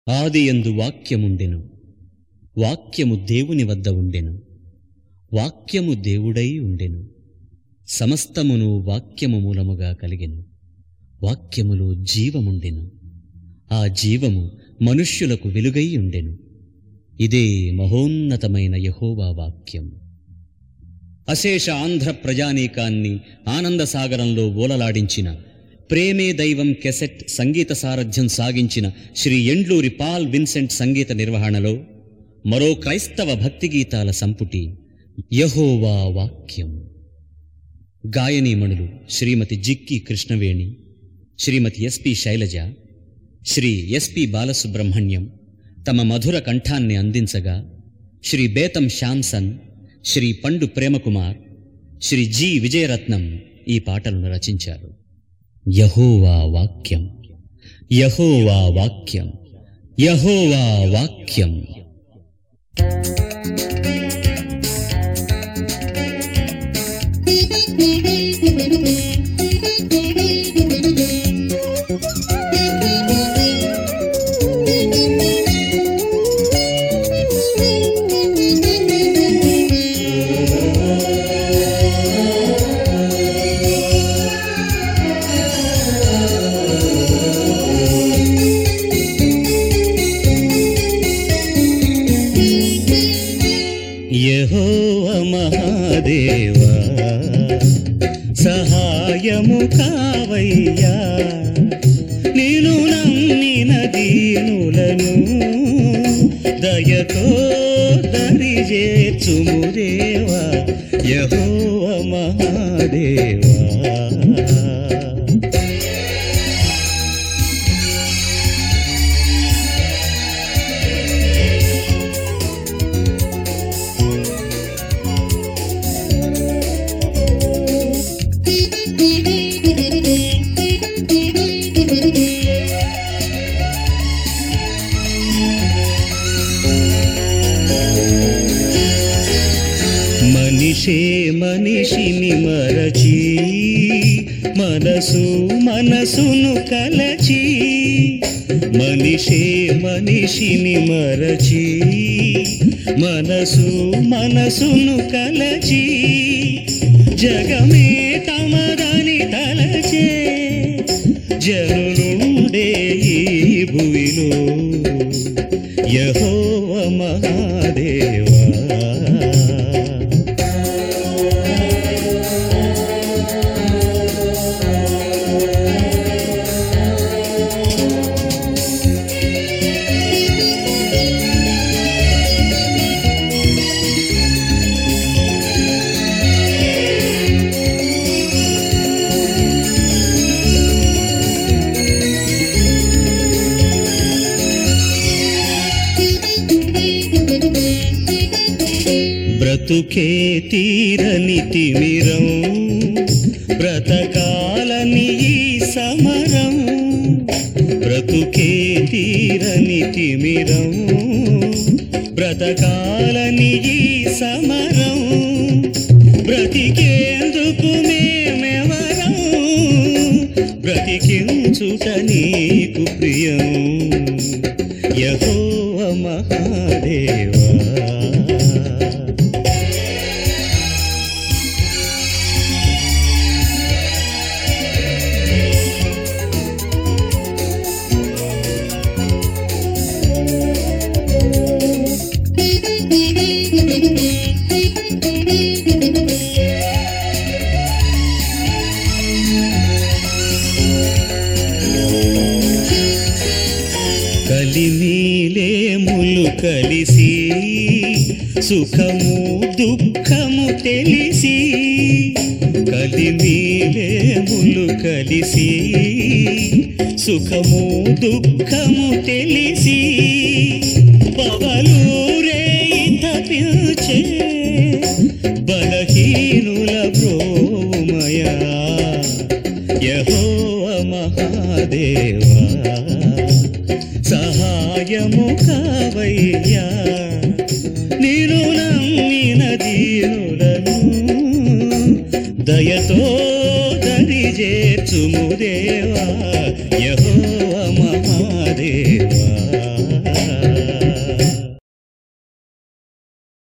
ఆదియందు వాక్యముండెను వాక్యము దేవుని వద్ద ఉండెను వాక్యము దేవుడై ఉండెను సమస్తమును వాక్యము మూలముగా కలిగెను వాక్యములో జీవముండెను ఆ జీవము మనుష్యులకు వెలుగై ఉండెను ఇదే మహోన్నతమైన యహోవా వాక్యం అశేష ఆంధ్ర ప్రజానీకాన్ని ఆనందసాగరంలో ఓలలాడించిన ప్రేమే దైవం కెసెట్ సంగీత సారథ్యం సాగించిన శ్రీ ఎండ్లూరి పాల్ విన్సెంట్ సంగీత నిర్వహణలో మరో క్రైస్తవ భక్తి గీతాల సంపుటి యహోవా వాక్యం గాయనీమణులు శ్రీమతి జిక్కి కృష్ణవేణి శ్రీమతి ఎస్పి శైలజ శ్రీ ఎస్పి బాలసుబ్రహ్మణ్యం తమ మధుర కంఠాన్ని అందించగా శ్రీ బేతం శ్యామ్సన్ శ్రీ పండు ప్రేమకుమార్ శ్రీ జి విజయరత్నం ఈ పాటలను రచించారు యహోవా వాక్యం యహోవా వాక్యం యహోవా వాక్యం యహోవ మహాదేవా సహాయము కావయ్యా నేను నమ్మిన దీనులను దయతో దరి చేర్చుము దేవా యహోవ మహాదేవా మనిషే మనిషిని మరచి మనసు మనసును కలచి మనిషే మనిషిని మరచి మనసు మనసును కలచి జగమే తమదని తలచే జనులుండే ఈ భువిలో యహోవ మహాదేవా బ్రతుకే తీరని తిమిరం బ్రతకాలని ఈ సమరం బ్రతుకే తీరని తిమిరం బ్రతకాలని ఈ సమరం బ్రతికేందుకు మేమెవరం బ్రతికించుట నీకు ప్రియం యహోవ మహాదేవా కలిమీలేములు కలిసి సుఖము దుఃఖము తెలిసి కలిమీలేములు కలిసి సుఖము దుఃఖము తెలిసి పవలూరే తపించే బలహీనుల బ్రోమయా యహోవ మహాదేవా సహాయము కావయ్యా నేను నమ్మిన దీనులను దయతో దరి చేర్చుము దేవా యహోవ మహాదేవా